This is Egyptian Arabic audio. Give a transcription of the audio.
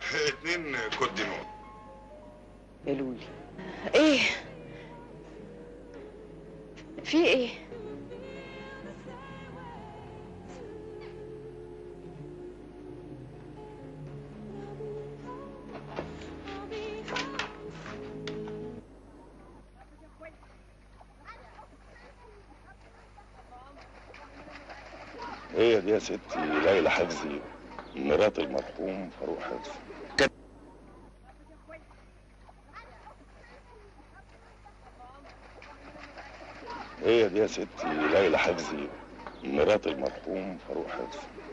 اتنين كوت دي نور قالوا لي ايه في ايه هي دي يا ستي ليلى حفظي مرات المرحوم فاروق حفظي هي دي يا ستي ليلى حفظي مرات المرحوم فاروق حفظي